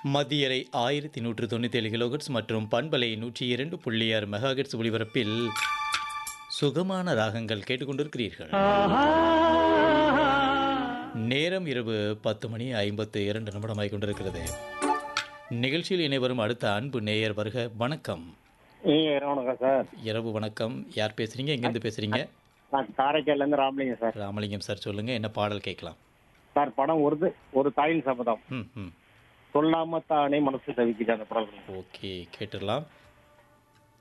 மத்தியரை ஆயிரத்தி நூற்று தொண்ணூற்றி ஏழு கிலோகட்ஸ் மற்றும் பண்பலை நூற்றி இரண்டு புள்ளி ஆறு மெகாஹெட்ஸ் ஒளிபரப்பில் சுகமான ராகங்கள் கேட்டுக்கொண்டிருக்கிறீர்கள் நேரம் இரவு பத்து மணி ஐம்பத்து இரண்டு நிமிடமாய் கொண்டிருக்கிறது நிகழ்ச்சியில் இணைவரும் அடுத்த அன்பு நேயர் வருக வணக்கம் நீங்க வணக்கம் சார் இரவு வணக்கம் யார் பேசுறீங்க எங்கேருந்து பேசுறீங்க நான் காரைக்கால்ல இருந்து ராமலிங்கம் சார் ராமலிங்கம் சார் சொல்லுங்க என்ன பாடல் கேட்கலாம் சார் படம் ஒரு ஒரு தாயின் சபதம் ம் ம் சொல்லாம தானே மனசு தவிக்குது அந்த படம் ஓகே கேட்டுடலாம்